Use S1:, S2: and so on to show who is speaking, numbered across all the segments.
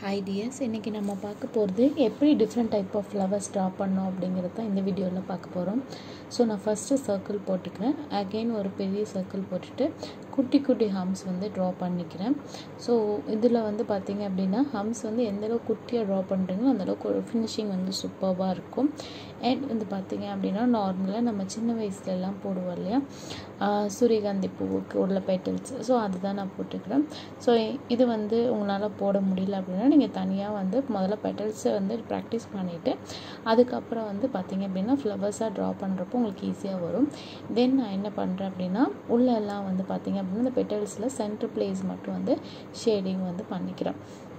S1: hi tears இன்றைக்கி நம்ம பார்க்க போகிறது எப்படி different type of flowers draw பண்ணோம் அப்படிங்கிறது தான் இந்த வீடியோவில் பார்க்க போகிறோம் ஸோ நான் ஃபஸ்ட்டு சர்க்கிள் போட்டுக்கிறேன் அகெயின் ஒரு பெரிய சர்க்கிள் போட்டுட்டு குட்டி குட்டி ஹம்ஸ் வந்து ட்ரா பண்ணிக்கிறேன் ஸோ இதில் வந்து பார்த்திங்க அப்படின்னா ஹம்ஸ் வந்து எந்தளவுக்கு குட்டியாக ட்ரா பண்ணுறீங்களோ அந்தளவுக்கு ஒரு ஃபினிஷிங் வந்து சூப்பராக இருக்கும் அண்ட் வந்து பார்த்திங்க அப்படின்னா நார்மலாக நம்ம சின்ன வயசுலலாம் போடுவோம் இல்லையா சூரியகாந்தி பூவுக்கு உள்ள பெட்டல்ஸ் ஸோ அதுதான் நான் போட்டுக்கிறேன் ஸோ இது வந்து உங்களால் போட முடியல அப்படின்னா நீங்கள் தனியாக வந்து முதல்ல பெட்டல்ஸை வந்து ப்ராக்டிஸ் பண்ணிவிட்டு அதுக்கப்புறம் வந்து பார்த்திங்க அப்படின்னா ஃப்ளவர்ஸாக ட்ரா பண்ணுறப்போ உங்களுக்கு ஈஸியாக வரும் தென் நான் என்ன பண்ணுறேன் அப்படின்னா உள்ளெல்லாம் வந்து பார்த்திங்க அப்படின்னா இந்த பெட்டல்ஸில் சென்டர் பிளேஸ் மட்டும் வந்து ஷேடிங் வந்து பண்ணிக்கிறேன்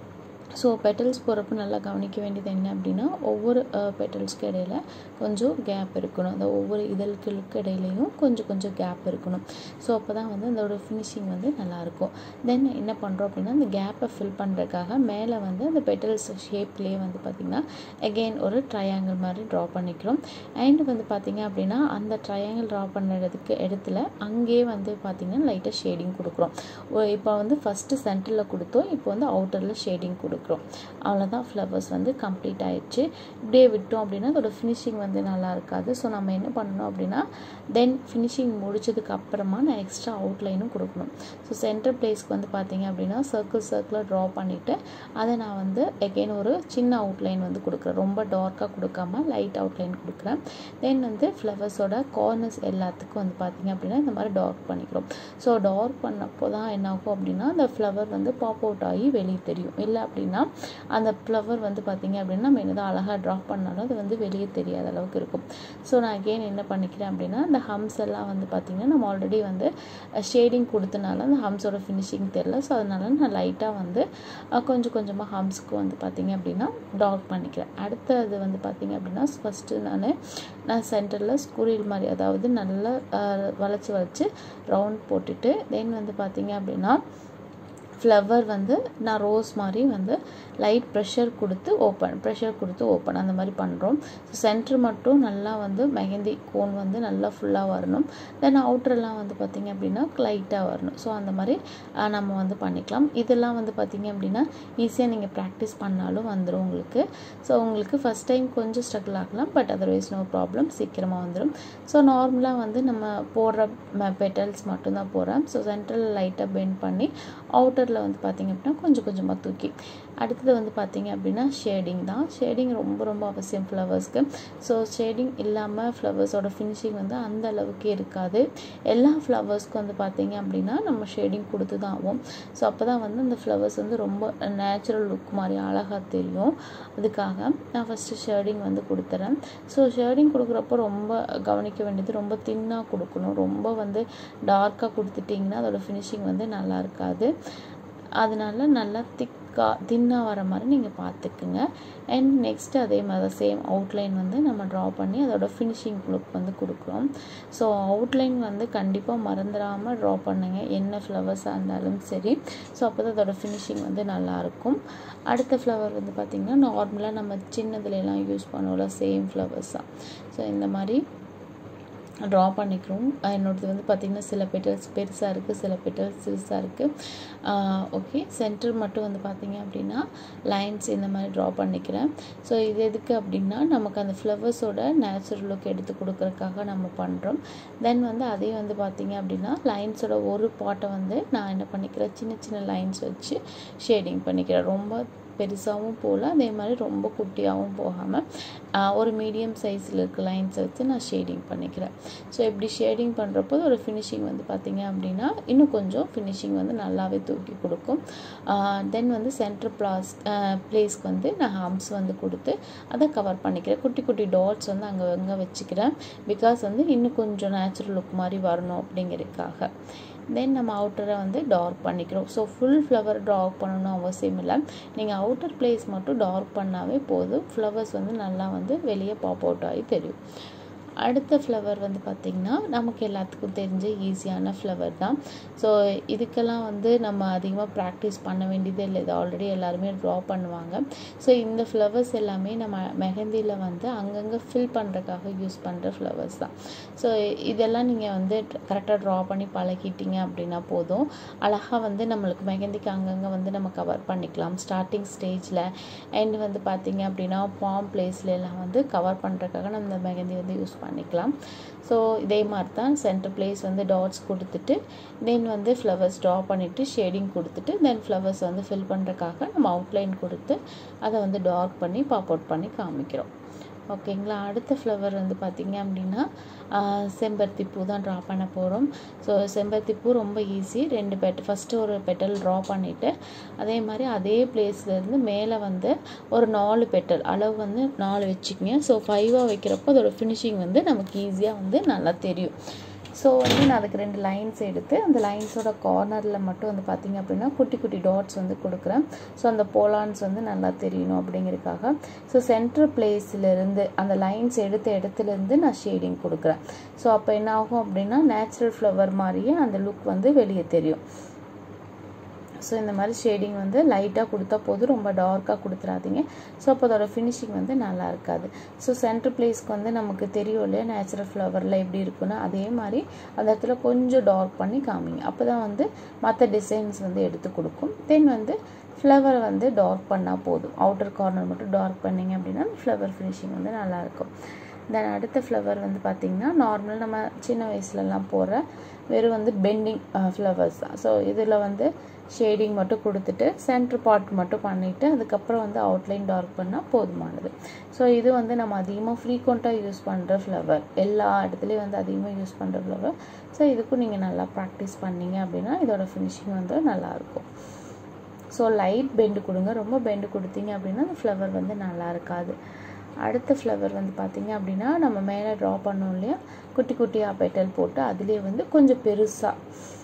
S1: ஸோ பெட்டல்ஸ் போகிறப்ப நல்லா கவனிக்க வேண்டியது என்ன அப்படின்னா ஒவ்வொரு பெட்டல்ஸ்க்கு இடையில கொஞ்சம் கேப் இருக்கணும் அந்த ஒவ்வொரு இதழ்களுக்கு இடையிலையும் கொஞ்சம் கொஞ்சம் கேப் இருக்கணும் ஸோ அப்போ தான் வந்து அதோட ஃபினிஷிங் வந்து நல்லாயிருக்கும் தென் என்ன பண்ணுறோம் அப்படின்னா அந்த கேப்பை ஃபில் பண்ணுறதுக்காக மேலே வந்து அந்த பெட்டல்ஸ் ஷேப்லேயே வந்து பார்த்திங்கன்னா அகெயின் ஒரு ட்ரையாங்கிள் மாதிரி ட்ரா பண்ணிக்கிறோம் அண்ட் வந்து பார்த்திங்க அப்படின்னா அந்த ட்ரையாங்கிள் ட்ரா பண்ணுறதுக்கு இடத்துல அங்கேயே வந்து பார்த்திங்கன்னா லைட்டாக ஷேடிங் கொடுக்குறோம் இப்போ வந்து ஃபஸ்ட்டு சென்டரில் கொடுத்தோம் இப்போ வந்து அவுட்டரில் ஷேடிங் கொடுக்குறோம் அவ்வளோதான் ஃப்ளவர்ஸ் வந்து கம்ப்ளீட் ஆயிடுச்சு இப்படியே விட்டோம் அப்படின்னா அதோட ஃபினிஷிங் வந்து நல்லா இருக்காது ஸோ நம்ம என்ன பண்ணணும் அப்படின்னா தென் ஃபினிஷிங் முடிச்சதுக்கு அப்புறமா நான் எக்ஸ்ட்ரா அவுட்லைனும் கொடுக்கணும் ஸோ சென்டர் பிளேஸ்க்கு வந்து பார்த்தீங்க அப்படின்னா சர்க்கிள் சர்க்கிளாக ட்ரா பண்ணிவிட்டு அதை நான் வந்து எகெயின் ஒரு சின்ன அவுட்லைன் வந்து கொடுக்குறேன் ரொம்ப டார்க்காக கொடுக்காம லைட் அவுட்லைன் கொடுக்குறேன் தென் வந்து ஃப்ளவர்ஸோட கார்னர்ஸ் எல்லாத்துக்கும் வந்து பார்த்திங்க அப்படின்னா இந்த மாதிரி டார்க் பண்ணிக்கிறோம் ஸோ டார்க் பண்ணப்போ தான் என்ன ஆகும் அப்படின்னா அந்த ஃப்ளவர் வந்து பாப் அவுட் ஆகி வெளியே தெரியும் இல்லை அப்படின்னா அந்த ஃப்ளவர் வந்து பார்த்திங்க அப்படின்னா நம்ம என்னதான் அழகாக ட்ரா பண்ணாலும் அது வந்து வெளியே தெரியாத அளவுக்கு இருக்கும் ஸோ நான் அகெயின் என்ன பண்ணிக்கிறேன் அப்படின்னா அந்த ஹம்ஸ் எல்லாம் வந்து பார்த்திங்கன்னா நம்ம ஆல்ரெடி வந்து ஷேடிங் கொடுத்தனால அந்த ஹம்ஸோட ஃபினிஷிங் தெரில ஸோ அதனால நான் லைட்டாக வந்து கொஞ்சம் கொஞ்சமாக ஹம்ஸ்க்கு வந்து பார்த்திங்க அப்படின்னா டார்க் பண்ணிக்கிறேன் அடுத்தது வந்து பார்த்திங்க அப்படின்னா ஃபஸ்ட்டு நான் நான் சென்டரில் ஸ்குரில் மாதிரி அதாவது நல்லா வளைச்சி வளைச்சி ரவுண்ட் போட்டுட்டு தென் வந்து பார்த்திங்க அப்படின்னா ஃப்ளவர் வந்து நான் ரோஸ் மாதிரி வந்து லைட் ப்ரெஷர் கொடுத்து ஓப்பன் ப்ரெஷர் கொடுத்து ஓப்பன் அந்த மாதிரி பண்ணுறோம் ஸோ சென்டர் மட்டும் நல்லா வந்து மெஹந்தி கோன் வந்து நல்லா ஃபுல்லாக வரணும் தென் அவுட்டரெல்லாம் வந்து பார்த்திங்க அப்படின்னா லைட்டாக வரணும் ஸோ அந்த மாதிரி நம்ம வந்து பண்ணிக்கலாம் இதெல்லாம் வந்து பார்த்திங்க அப்படின்னா ஈஸியாக நீங்கள் ப்ராக்டிஸ் பண்ணாலும் வந்துடும் உங்களுக்கு ஸோ உங்களுக்கு ஃபஸ்ட் டைம் கொஞ்சம் ஸ்ட்ரகிள் ஆகலாம் பட் அதர்வைஸ் நோ ப்ராப்ளம் சீக்கிரமாக வந்துடும் ஸோ நார்மலாக வந்து நம்ம போடுற பெட்டல்ஸ் மட்டும்தான் போடுறேன் ஸோ சென்ட்ரல் லைட்டாக பெண்ட் பண்ணி அவுட்டரில் வந்து பார்த்திங்க அப்படின்னா கொஞ்சம் கொஞ்சமாக தூக்கி அடுத்தது வந்து பார்த்திங்க அப்படின்னா ஷேடிங் தான் ஷேடிங் ரொம்ப ரொம்ப அவசியம் ஃப்ளவர்ஸ்க்கு ஸோ ஷேடிங் இல்லாமல் ஃப்ளவர்ஸோட ஃபினிஷிங் வந்து அந்த அளவுக்கு இருக்காது எல்லா ஃப்ளவர்ஸ்க்கும் வந்து பார்த்திங்க அப்படின்னா நம்ம ஷேடிங் கொடுத்து தான் ஆகும் ஸோ அப்போ தான் வந்து அந்த ஃப்ளவர்ஸ் வந்து ரொம்ப நேச்சுரல் லுக் மாதிரி அழகாக தெரியும் அதுக்காக நான் ஃபஸ்ட்டு ஷேடிங் வந்து கொடுத்துறேன் ஸோ ஷேடிங் கொடுக்குறப்போ ரொம்ப கவனிக்க வேண்டியது ரொம்ப தின்னாக கொடுக்கணும் ரொம்ப வந்து டார்க்காக கொடுத்துட்டிங்கன்னா அதோட ஃபினிஷிங் வந்து நல்லா இருக்காது அதனால நல்லா திக்காக தின்னாக வர மாதிரி நீங்கள் பார்த்துக்குங்க அண்ட் நெக்ஸ்ட்டு அதே மாதிரி தான் சேம் அவுட்லைன் வந்து நம்ம ட்ரா பண்ணி அதோட ஃபினிஷிங் லுக் வந்து கொடுக்குறோம் ஸோ அவுட்லைன் வந்து கண்டிப்பாக மறந்துடாமல் ட்ரா பண்ணுங்கள் என்ன ஃப்ளவர்ஸாக இருந்தாலும் சரி ஸோ அப்போ தான் அதோட ஃபினிஷிங் வந்து நல்லாயிருக்கும் அடுத்த ஃப்ளவர் வந்து பார்த்திங்கன்னா நார்மலாக நம்ம சின்னதுலலாம் யூஸ் பண்ணுவோம்ல சேம் ஃப்ளவர்ஸ் தான் ஸோ இந்த மாதிரி ட்ரா பண்ணிக்கிறோம் என்னோடது வந்து பார்த்திங்கன்னா சில பெட்டல்ஸ் பெருசாக இருக்குது சில பெட்டல்ஸ் சிறுசாக இருக்குது ஓகே சென்டர் மட்டும் வந்து பார்த்திங்க அப்படின்னா லைன்ஸ் இந்த மாதிரி ட்ரா பண்ணிக்கிறேன் ஸோ இது எதுக்கு அப்படின்னா நமக்கு அந்த ஃப்ளவர்ஸோட நேச்சுரல் லுக் எடுத்து கொடுக்குறதுக்காக நம்ம பண்ணுறோம் தென் வந்து அதே வந்து பார்த்திங்க அப்படின்னா லைன்ஸோட ஒரு பாட்டை வந்து நான் என்ன பண்ணிக்கிறேன் சின்ன சின்ன லைன்ஸ் வச்சு ஷேடிங் பண்ணிக்கிறேன் ரொம்ப பெருசாகவும் போகல அதே மாதிரி ரொம்ப குட்டியாகவும் போகாமல் ஒரு மீடியம் சைஸில் இருக்க லைன்ஸை வச்சு நான் ஷேடிங் பண்ணிக்கிறேன் ஸோ இப்படி ஷேடிங் பண்ணுறப்போ ஒரு ஃபினிஷிங் வந்து பார்த்திங்க அப்படின்னா இன்னும் கொஞ்சம் ஃபினிஷிங் வந்து நல்லாவே தூக்கி கொடுக்கும் தென் வந்து சென்டர் பிளாஸ் பிளேஸ்க்கு வந்து நான் ஹம்ஸ் வந்து கொடுத்து அதை கவர் பண்ணிக்கிறேன் குட்டி குட்டி டாட்ஸ் வந்து அங்கே அங்கே வச்சுக்கிறேன் பிகாஸ் வந்து இன்னும் கொஞ்சம் நேச்சுரல் லுக் மாதிரி வரணும் அப்படிங்கிறதுக்காக தென் நம்ம அவுட்டரை வந்து டார்க் பண்ணிக்கிறோம் ஸோ ஃபுல் ஃப்ளவர் டார்க் பண்ணணும் அவசியம் இல்லை நீங்கள் அவுட்டர் பிளேஸ் மட்டும் டார்க் பண்ணாவே போதும் ஃப்ளவர்ஸ் வந்து நல்லா வந்து வெளியே பாப் அவுட் ஆகி தெரியும் அடுத்த ஃப்ளவர் வந்து பார்த்திங்கன்னா நமக்கு எல்லாத்துக்கும் தெரிஞ்ச ஈஸியான ஃப்ளவர் தான் ஸோ இதுக்கெல்லாம் வந்து நம்ம அதிகமாக ப்ராக்டிஸ் பண்ண வேண்டியதே இல்லை இது ஆல்ரெடி எல்லாருமே ட்ரா பண்ணுவாங்க ஸோ இந்த ஃப்ளவர்ஸ் எல்லாமே நம்ம மெஹந்தியில் வந்து அங்கங்கே ஃபில் பண்ணுறதுக்காக யூஸ் பண்ணுற ஃப்ளவர்ஸ் தான் ஸோ இதெல்லாம் நீங்கள் வந்து கரெக்டாக ட்ரா பண்ணி பழகிட்டீங்க அப்படின்னா போதும் அழகாக வந்து நம்மளுக்கு மெஹந்திக்கு அங்கங்கே வந்து நம்ம கவர் பண்ணிக்கலாம் ஸ்டார்டிங் ஸ்டேஜில் அண்ட் வந்து பார்த்திங்க அப்படின்னா பாம் பிளேஸ்ல எல்லாம் வந்து கவர் பண்ணுறதுக்காக நம்ம இந்த மெஹந்தி வந்து யூஸ் பண்ணிக்கலாம் ஸோ இதே மாதிரி தான் சென்டர் பிளேஸ் வந்து டாட்ஸ் கொடுத்துட்டு தென் வந்து ஃப்ளவர்ஸ் ட்ரா பண்ணிவிட்டு ஷேடிங் கொடுத்துட்டு தென் ஃப்ளவர்ஸ் வந்து ஃபில் பண்ணுறதுக்காக நம்ம அவுட்லைன் கொடுத்து அதை வந்து டார்க் பண்ணி பாப் அவுட் பண்ணி காமிக்கிறோம் ஓகேங்களா அடுத்த ஃப்ளவர் வந்து பார்த்திங்க அப்படின்னா செம்பருத்தி பூ தான் ட்ரா பண்ண போகிறோம் ஸோ செம்பருத்தி பூ ரொம்ப ஈஸி ரெண்டு பெட் ஃபஸ்ட்டு ஒரு பெட்டல் ட்ரா பண்ணிவிட்டு அதே மாதிரி அதே பிளேஸ்லேருந்து மேலே வந்து ஒரு நாலு பெட்டல் அளவு வந்து நாலு வச்சுக்கோங்க ஸோ ஃபைவாக வைக்கிறப்போ அதோட ஃபினிஷிங் வந்து நமக்கு ஈஸியாக வந்து நல்லா தெரியும் ஸோ வந்து நான் அதுக்கு ரெண்டு லைன்ஸ் எடுத்து அந்த லைன்ஸோட கார்னரில் மட்டும் வந்து பார்த்திங்க அப்படின்னா குட்டி குட்டி டாட்ஸ் வந்து கொடுக்குறேன் ஸோ அந்த போலான்ஸ் வந்து நல்லா தெரியணும் அப்படிங்கிறதுக்காக ஸோ சென்ட்ரல் பிளேஸ்லேருந்து அந்த லைன்ஸ் எடுத்த இடத்துலேருந்து நான் ஷேடிங் கொடுக்குறேன் ஸோ அப்போ என்ன ஆகும் அப்படின்னா நேச்சுரல் ஃப்ளவர் மாதிரியே அந்த லுக் வந்து வெளியே தெரியும் ஸோ இந்த மாதிரி ஷேடிங் வந்து லைட்டாக கொடுத்தா போதும் ரொம்ப டார்க்காக கொடுத்துறாதீங்க ஸோ அப்போ அதோட ஃபினிஷிங் வந்து நல்லா இருக்காது ஸோ சென்டர் பிளேஸ்க்கு வந்து நமக்கு தெரியும் இல்லையா நேச்சுரல் ஃப்ளவரில் எப்படி இருக்குன்னு அதே மாதிரி அந்த இடத்துல கொஞ்சம் டார்க் பண்ணி காமிங்க அப்போ தான் வந்து மற்ற டிசைன்ஸ் வந்து எடுத்து கொடுக்கும் தென் வந்து ஃப்ளவர் வந்து டார்க் பண்ணால் போதும் அவுட்டர் கார்னர் மட்டும் டார்க் பண்ணிங்க அப்படின்னா ஃப்ளவர் ஃபினிஷிங் வந்து நல்லாயிருக்கும் தென் அடுத்த ஃப்ளவர் வந்து பார்த்திங்கன்னா நார்மல் நம்ம சின்ன வயசுலலாம் போடுற வெறும் வந்து பெண்டிங் ஃப்ளவர்ஸ் தான் ஸோ இதில் வந்து ஷேடிங் மட்டும் கொடுத்துட்டு சென்டர் பார்ட் மட்டும் பண்ணிவிட்டு அதுக்கப்புறம் வந்து அவுட்லைன் டார்க் பண்ணால் போதுமானது ஸோ இது வந்து நம்ம அதிகமாக ஃப்ரீக்வெண்ட்டாக யூஸ் பண்ணுற ஃப்ளவர் எல்லா இடத்துலையும் வந்து அதிகமாக யூஸ் பண்ணுற ஃப்ளவர் ஸோ இதுக்கும் நீங்கள் நல்லா ப்ராக்டிஸ் பண்ணீங்க அப்படின்னா இதோட ஃபினிஷிங் வந்து நல்லாயிருக்கும் ஸோ லைட் பெண்டு கொடுங்க ரொம்ப பெண்டு கொடுத்தீங்க அப்படின்னா அந்த ஃப்ளவர் வந்து நல்லா இருக்காது அடுத்த ஃப்ளவர் வந்து பார்த்திங்க அப்படின்னா நம்ம மேலே ட்ரா பண்ணோம் இல்லையா குட்டி குட்டியாக பெட்டல் போட்டு அதுலேயே வந்து கொஞ்சம் பெருசாக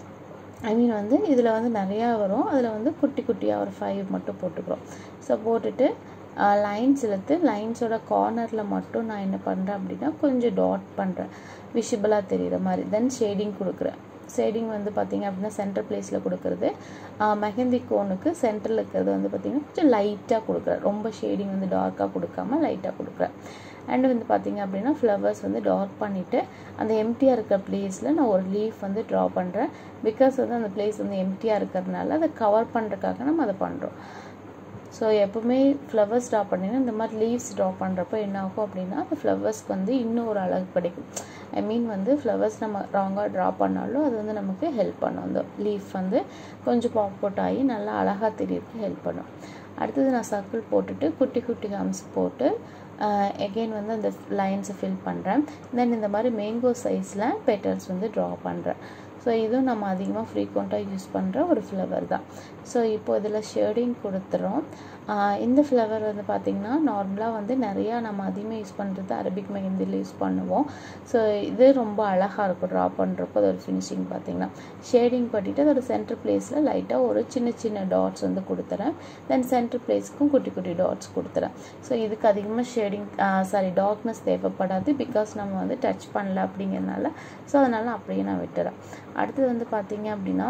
S1: ஐ மீன் வந்து இதில் வந்து நிறையா வரும் அதில் வந்து குட்டி குட்டியாக ஒரு ஃபைவ் மட்டும் போட்டுக்கிறோம் ஸோ போட்டுட்டு லைன்ஸ் இழுத்து லைன்ஸோட கார்னரில் மட்டும் நான் என்ன பண்ணுறேன் அப்படின்னா கொஞ்சம் டாட் பண்ணுறேன் விஷிபிளாக தெரிகிற மாதிரி தென் ஷேடிங் கொடுக்குறேன் ஷேடிங் வந்து பார்த்திங்க அப்படின்னா சென்டர் பிளேஸில் கொடுக்குறது மெஹந்தி கோனுக்கு சென்டரில் இருக்கிறது வந்து பார்த்திங்கன்னா கொஞ்சம் லைட்டாக கொடுக்குறேன் ரொம்ப ஷேடிங் வந்து டார்க்காக கொடுக்காம லைட்டாக கொடுக்குறேன் அண்ட் வந்து பார்த்திங்க அப்படின்னா ஃப்ளவர்ஸ் வந்து டார்க் பண்ணிவிட்டு அந்த எம்டியாக இருக்கிற பிளேஸில் நான் ஒரு லீஃப் வந்து ட்ரா பண்ணுறேன் பிகாஸ் வந்து அந்த பிளேஸ் வந்து எம்டியாக இருக்கிறதுனால அதை கவர் பண்ணுறதுக்காக நம்ம அதை பண்ணுறோம் ஸோ எப்போவுமே ஃப்ளவர்ஸ் ட்ரா பண்ணிங்கன்னா இந்த மாதிரி லீவ்ஸ் ட்ரா பண்ணுறப்போ என்ன ஆகும் அப்படின்னா அந்த ஃப்ளவர்ஸ்க்கு வந்து இன்னும் ஒரு அழகு கிடைக்கும் ஐ மீன் வந்து ஃப்ளவர்ஸ் நம்ம ராங்காக ட்ரா பண்ணாலும் அது வந்து நமக்கு ஹெல்ப் பண்ணும் அந்த லீஃப் வந்து கொஞ்சம் பாப் அவுட் ஆகி நல்லா அழகாக தெரியறதுக்கு ஹெல்ப் பண்ணும் அடுத்தது நான் சர்க்கிள் போட்டுட்டு குட்டி குட்டி ஹம்ஸ் போட்டு எகெயின் வந்து அந்த லைன்ஸை ஃபில் பண்ணுறேன் தென் இந்த மாதிரி மேங்கோ சைஸில் பெட்டல்ஸ் வந்து ட்ரா பண்ணுறேன் ஸோ இதுவும் நம்ம அதிகமாக ஃப்ரீக்வெண்ட்டாக யூஸ் பண்ணுற ஒரு ஃப்ளவர் தான் ஸோ இப்போ இதில் ஷேடிங் கொடுத்துறோம் இந்த ஃப்ளவர் வந்து பார்த்திங்கன்னா நார்மலாக வந்து நிறையா நம்ம அதிகமாக யூஸ் பண்ணுறது அரபிக் மெஹந்தியில் யூஸ் பண்ணுவோம் ஸோ இது ரொம்ப அழகாக இருக்கும் ட்ரா பண்ணுறப்போ அதோட ஃபினிஷிங் பார்த்திங்கன்னா ஷேடிங் பண்ணிவிட்டு அதோட சென்டர் பிளேஸில் லைட்டாக ஒரு சின்ன சின்ன டாட்ஸ் வந்து கொடுத்துறேன் தென் சென்டர் பிளேஸ்க்கும் குட்டி குட்டி டாட்ஸ் கொடுத்துறேன் ஸோ இதுக்கு அதிகமாக ஷேடிங் சாரி டார்க்னஸ் தேவைப்படாது பிகாஸ் நம்ம வந்து டச் பண்ணல அப்படிங்கிறதுனால ஸோ அதனால் அப்படியே நான் விட்டுறேன் அடுத்தது வந்து பார்த்திங்க அப்படின்னா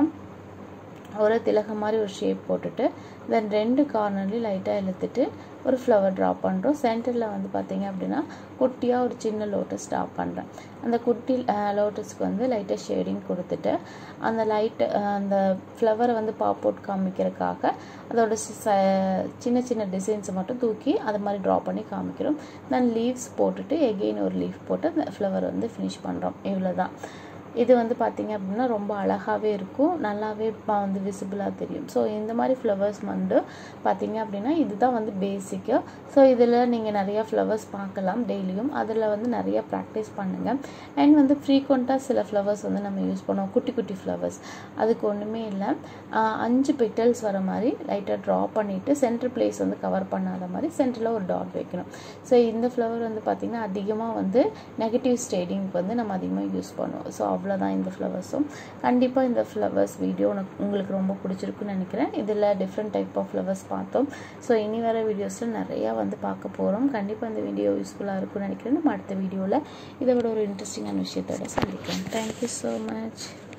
S1: ஒரு திலகம் மாதிரி ஒரு ஷேப் போட்டுட்டு தென் ரெண்டு கார்னர்லேயும் லைட்டாக இழுத்துட்டு ஒரு ஃப்ளவர் ட்ரா பண்ணுறோம் சென்டரில் வந்து பார்த்திங்க அப்படின்னா குட்டியாக ஒரு சின்ன லோட்டஸ் ட்ரா பண்ணுறேன் அந்த குட்டி லோட்டஸ்க்கு வந்து லைட்டாக ஷேடிங் கொடுத்துட்டு அந்த லைட்டு அந்த ஃப்ளவரை வந்து பாப் அவுட் காமிக்கிறதுக்காக அதோட சின்ன சின்ன டிசைன்ஸை மட்டும் தூக்கி அது மாதிரி ட்ரா பண்ணி காமிக்கிறோம் தென் லீவ்ஸ் போட்டுட்டு எகெயின் ஒரு லீஃப் போட்டு அந்த ஃப்ளவர் வந்து ஃபினிஷ் பண்ணுறோம் இவ்வளோ தான் இது வந்து பார்த்திங்க அப்படின்னா ரொம்ப அழகாகவே இருக்கும் நல்லாவே வந்து விசிபிளாக தெரியும் ஸோ இந்த மாதிரி ஃப்ளவர்ஸ் வந்து பார்த்திங்க அப்படின்னா இதுதான் வந்து பேசிக்கு ஸோ இதில் நீங்கள் நிறையா ஃப்ளவர்ஸ் பார்க்கலாம் டெய்லியும் அதில் வந்து நிறையா ப்ராக்டிஸ் பண்ணுங்கள் அண்ட் வந்து ஃப்ரீக்வெண்ட்டாக சில ஃப்ளவர்ஸ் வந்து நம்ம யூஸ் பண்ணுவோம் குட்டி குட்டி ஃப்ளவர்ஸ் அதுக்கு ஒன்றுமே இல்லை அஞ்சு பெட்டல்ஸ் வர மாதிரி லைட்டாக ட்ரா பண்ணிவிட்டு சென்டர் பிளேஸ் வந்து கவர் பண்ணாத மாதிரி சென்டரில் ஒரு டாட் வைக்கணும் ஸோ இந்த ஃப்ளவர் வந்து பார்த்திங்கன்னா அதிகமாக வந்து நெகட்டிவ் ஸ்டேடிங்க்கு வந்து நம்ம அதிகமாக யூஸ் பண்ணுவோம் ஸோ அவ்வளோதான் இந்த ஃப்ளவர்ஸும் கண்டிப்பாக இந்த ஃப்ளவர்ஸ் வீடியோ உனக்கு உங்களுக்கு ரொம்ப பிடிச்சிருக்குன்னு நினைக்கிறேன் இதில் டிஃப்ரெண்ட் டைப் ஆஃப் ஃப்ளவர்ஸ் பார்த்தோம் ஸோ இனி வர வீடியோஸில் நிறையா வந்து பார்க்க போகிறோம் கண்டிப்பாக இந்த வீடியோ யூஸ்ஃபுல்லாக இருக்கும்னு நினைக்கிறேன் நம்ம அடுத்த வீடியோவில் இதை விட ஒரு இன்ட்ரெஸ்டிங்கான விஷயத்தோட சந்திக்கிறேன் தேங்க்யூ ஸோ மச்